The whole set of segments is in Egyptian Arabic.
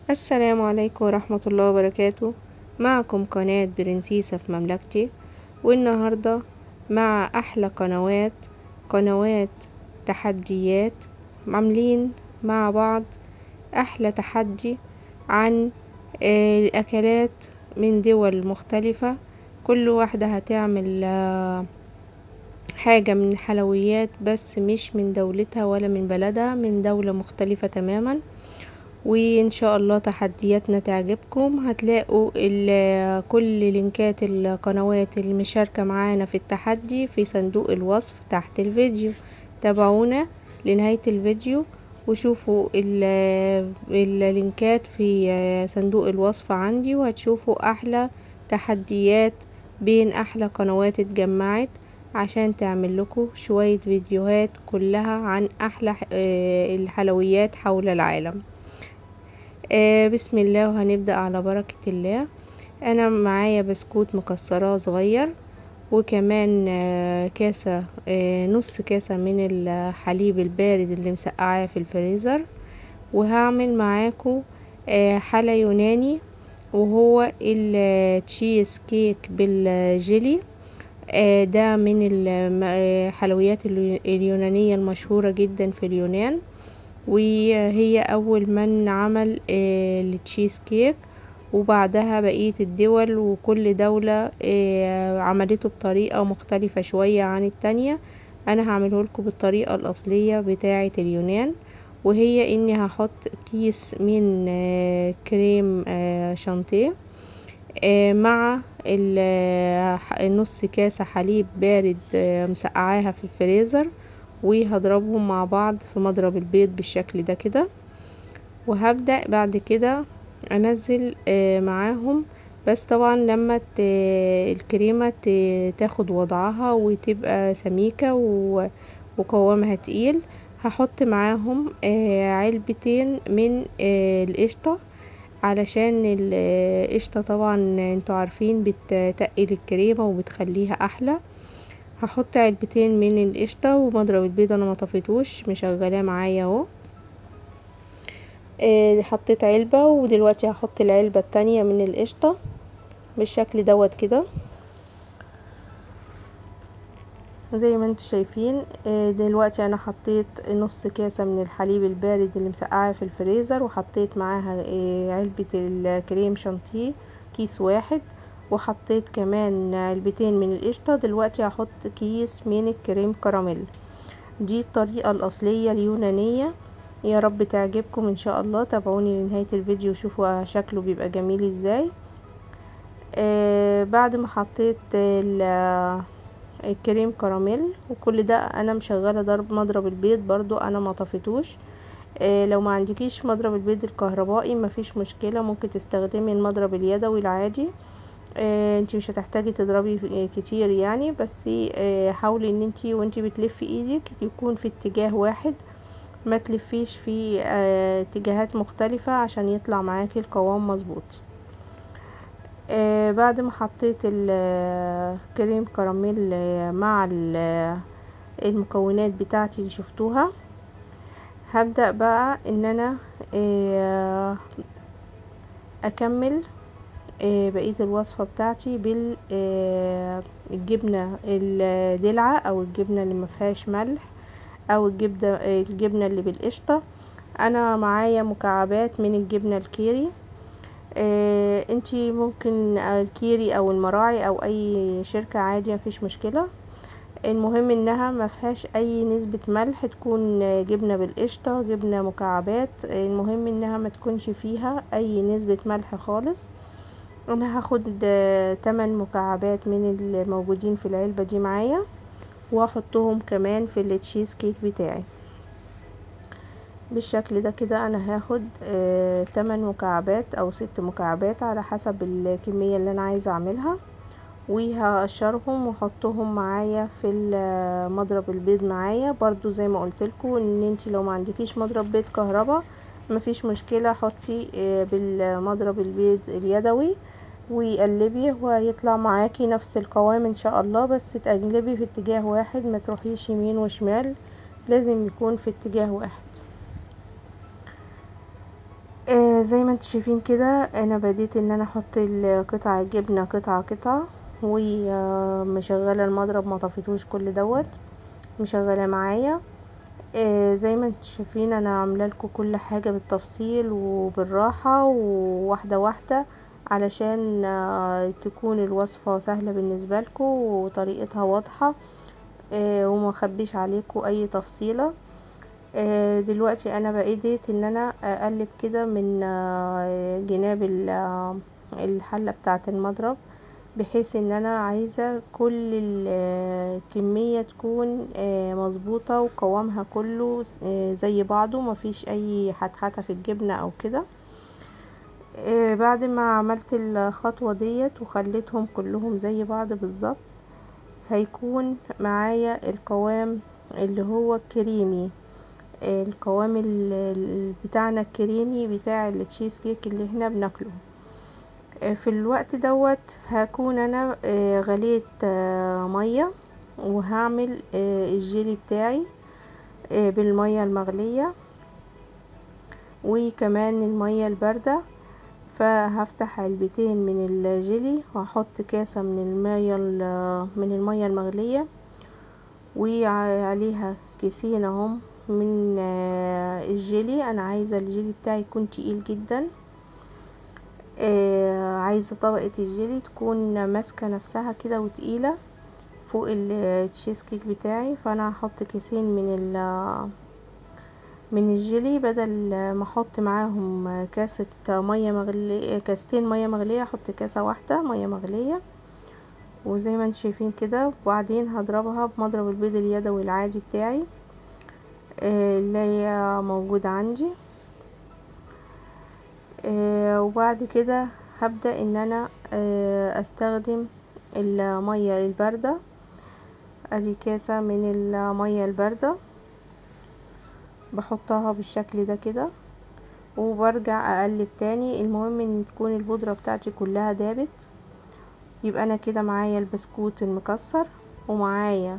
السلام عليكم ورحمة الله وبركاته معكم قناة برنسيسة في مملكتي والنهاردة مع أحلى قنوات قنوات تحديات عاملين مع بعض أحلى تحدي عن آه، الأكلات من دول مختلفة كل واحدة هتعمل آه، حاجة من الحلويات بس مش من دولتها ولا من بلدها من دولة مختلفة تماما وان شاء الله تحدياتنا تعجبكم هتلاقوا ال- كل لينكات القنوات المشاركة معانا في التحدي في صندوق الوصف تحت الفيديو تابعونا لنهاية الفيديو وشوفوا ال- اللينكات في صندوق الوصف عندي وهتشوفوا احلى تحديات بين احلى قنوات اتجمعت عشان تعمل لكم شوية فيديوهات كلها عن احلى آه، الحلويات حول العالم آه بسم الله وهنبدأ على بركة الله انا معايا بسكوت مكسراه صغير وكمان آه كاسة آه نص كاسة من الحليب البارد اللي مسقعاه في الفريزر وهعمل معاكم آه حلا يوناني وهو التشيز كيك بالجيلي آه ده من الحلويات اليونانية المشهورة جدا في اليونان وهي اول من عمل آه، التشيز كيك وبعدها بقية الدول وكل دولة آه، عملته بطريقة مختلفة شوية عن التانية انا هعمله لكم بالطريقة الاصلية بتاعة اليونان وهي اني هحط كيس من آه، كريم آه، شانتيه آه، مع ال- آه، النص كاسة حليب بارد آه، مسقعاها في الفريزر وهضربهم مع بعض في مضرب البيض بالشكل ده كده وهبدأ بعد كده انزل آه، معاهم بس طبعا لما ت- الكريمة ت- تاخد وضعها وتبقى سميكة و- وقوامها تقيل هحط معاهم آه، علبتين من آه، القشطة علشان القشطة طبعا انتوا عارفين بتتقل الكريمة وبتخليها احلى هحط علبتين من القشطة ومضرب البيض انا ما طفيتوش مشغلاه معايا اهو آه، حطيت علبة ودلوقتي هحط العلبة التانية من القشطة بالشكل دوت كده زي ما انتوا شايفين آه، دلوقتي انا حطيت نص كاسة من الحليب البارد اللي مسقعاه في الفريزر وحطيت معاها آه، علبة الكريم شانتيه كيس واحد وحطيت كمان علبتين من القشطة دلوقتي هحط كيس من الكريم كراميل دي الطريقة الأصلية اليونانية يا رب تعجبكم ان شاء الله تابعوني لنهاية الفيديو وشوفوا شكله بيبقى جميل ازاي آه بعد ما حطيت ال- الكريم كراميل وكل ده انا مشغله ضرب مضرب البيض برضو انا ما طفيتوش آه لو ما عندكيش مضرب البيض الكهربائي مفيش مشكله ممكن تستخدمي المضرب اليدوي العادي آه انتي مش هتحتاجي تضربي كتير يعني بس آه حاولي ان انتي وانتي بتلفي ايدك يكون في اتجاه واحد ما تلفيش في آه، اتجاهات مختلفة عشان يطلع معاكي القوام مظبوط آه، بعد ما حطيت الكريم كراميل آه، مع ال- المكونات بتاعتي اللي شفتوها هبدأ بقى ان انا آه، اكمل آه، بقية الوصفة بتاعتي بالجبنة الدلعة او الجبنة اللي مفيهاش ملح او الجبنة الجبنة اللي بالقشطة انا معايا مكعبات من الجبنة الكيري آه انتي ممكن الكيري او المراعي او اي شركة عادي مفيش مشكلة المهم انها مفيهاش اي نسبة ملح تكون جبنة بالقشطة جبنة مكعبات المهم انها ما تكونش فيها اي نسبة ملح خالص انا هاخد آه، تمن مكعبات من الموجودين في العلبة دي معايا واحطهم كمان في التشيز كيك بتاعي بالشكل ده كده انا هاخد آه 8 مكعبات او ست مكعبات على حسب الكمية اللي انا عايزة اعملها وهقشرهم واحطهم معايا في ال- مضرب البيض معايا برضو زي ما قلتلكوا ان انتي لو ما عندكيش مضرب بيض كهربا مفيش مشكلة حطي آه، بالمضرب البيض اليدوي وقلبي وهيطلع معاكي نفس القوام ان شاء الله بس تقلبي في اتجاه واحد ما تروحيش يمين وشمال لازم يكون في اتجاه واحد آه زي ما انتم شايفين كده انا بديت ان انا احط قطع الجبنه قطعه قطعه ومشغله المضرب ما طفيتوش كل دوت مشغله معايا آه زي ما انتم شايفين انا عامله لكم كل حاجه بالتفصيل وبالراحه وواحده واحده علشان آه تكون الوصفه سهله بالنسبه لكم وطريقتها واضحه آه وما اخبيش عليكم اي تفصيله آه دلوقتي انا بقيت ان انا اقلب كده من آه جناب الحله بتاعه المضرب بحيث ان انا عايزه كل الكميه تكون آه مظبوطه وقوامها كله زي بعضه مفيش اي حتحته في الجبنه او كده بعد ما عملت الخطوه ديت وخليتهم كلهم زي بعض بالظبط هيكون معايا القوام اللي هو الكريمي القوام بتاعنا الكريمي بتاع التشيز كيك اللي احنا بناكله في الوقت دوت هكون انا غليت ميه وهعمل الجيلي بتاعي بالميه المغليه وكمان الميه البارده فهفتح علبتين من الجيلي وهحط كاسه من الميه من الميه المغليه وعليها كيسين اهم من الجيلي انا عايزه الجيلي بتاعي يكون تقيل جدا عايزه طبقه الجيلي تكون ماسكه نفسها كده وتقيله فوق التشيز كيك بتاعي فانا هحط كيسين من من الجيلي بدل ما احط معاهم كاسه ميه مغليه كاستين ميه مغليه احط كاسه واحده ميه مغليه وزي ما انتم شايفين كده وبعدين هضربها بمضرب البيض اليدوي العادي بتاعي اللي هي موجودة عندي وبعد كده هبدأ ان انا استخدم المية الباردة ادي كاسة من المية الباردة بحطها بالشكل ده كده وبرجع اقلب تاني المهم ان تكون البودرة بتاعتي كلها دابت يبقى انا كده معايا البسكوت المكسر ومعايا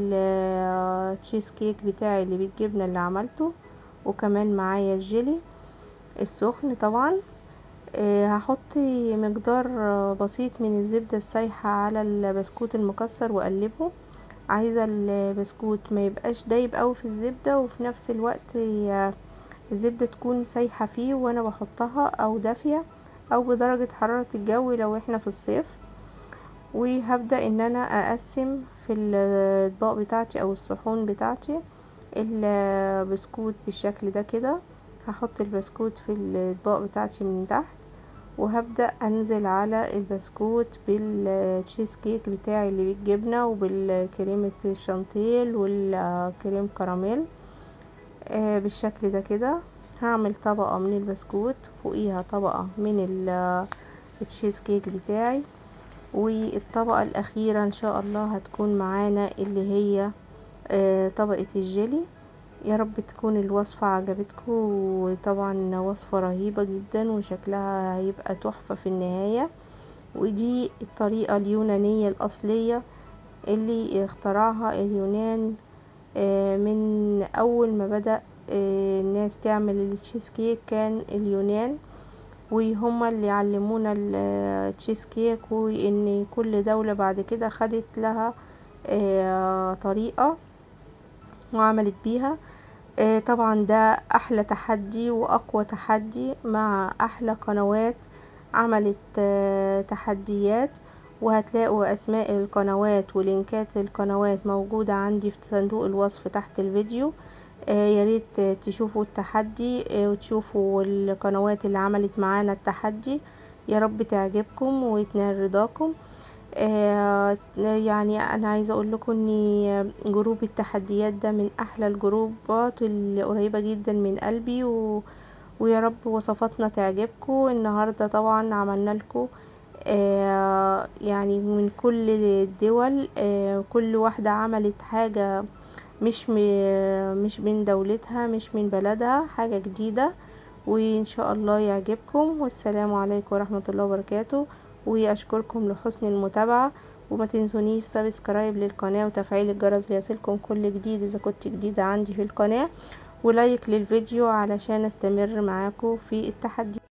التشيز كيك بتاعي اللي بالجبنه اللي عملته وكمان معايا الجيلي السخن طبعا أه هحط مقدار بسيط من الزبدة السايحة على البسكوت المكسر واقلبه عايزة البسكوت ما يبقاش دايب اوي في الزبدة وفي نفس الوقت الزبدة تكون سايحة فيه وانا بحطها او دافية او بدرجة حرارة الجو لو احنا في الصيف وهبدأ ان انا اقسم في الاطباق بتاعتي او الصحون بتاعتي البسكوت بالشكل ده كده هحط البسكوت في الاطباق بتاعتي من تحت وهبدأ انزل على البسكوت بالتشيز كيك بتاعي اللي بالجبنة وبالكريمة الشانتيل والكريم كراميل بالشكل ده كده هعمل طبقة من البسكوت فوقيها طبقة من التشيز كيك بتاعي والطبقة الأخيرة إن شاء الله هتكون معانا اللي هي طبقة الجيلي يا رب تكون الوصفة عجبتكم وطبعا وصفة رهيبة جدا وشكلها هيبقى تحفة في النهاية ودي الطريقة اليونانية الأصلية اللي اخترعها اليونان من أول ما بدأ الناس تعمل التشيز كيك كان اليونان وهما اللي علمونا التشيز كيك وان كل دولة بعد كده خدت لها طريقة وعملت بيها طبعا ده احلى تحدي واقوى تحدي مع احلى قنوات عملت تحديات وهتلاقوا اسماء القنوات ولينكات القنوات موجودة عندي في صندوق الوصف تحت الفيديو يا ريت تشوفوا التحدي وتشوفوا القنوات اللي عملت معانا التحدي يا رب تعجبكم ويتنال رضاكم يعني انا عايزه اقول لكم ان جروب التحديات ده من احلى الجروبات اللي قريبه جدا من قلبي و... ويا رب وصفاتنا تعجبكم النهارده طبعا عملنا لكم يعني من كل الدول كل واحده عملت حاجه مش مش من دولتها مش من بلدها حاجة جديدة وإن شاء الله يعجبكم والسلام عليكم ورحمة الله وبركاته وأشكركم لحسن المتابعة وما تنسونيش سبسكرايب للقناة وتفعيل الجرس ليصلكم كل جديد إذا كنت جديدة عندي في القناة ولايك للفيديو علشان استمر معاكم في التحدي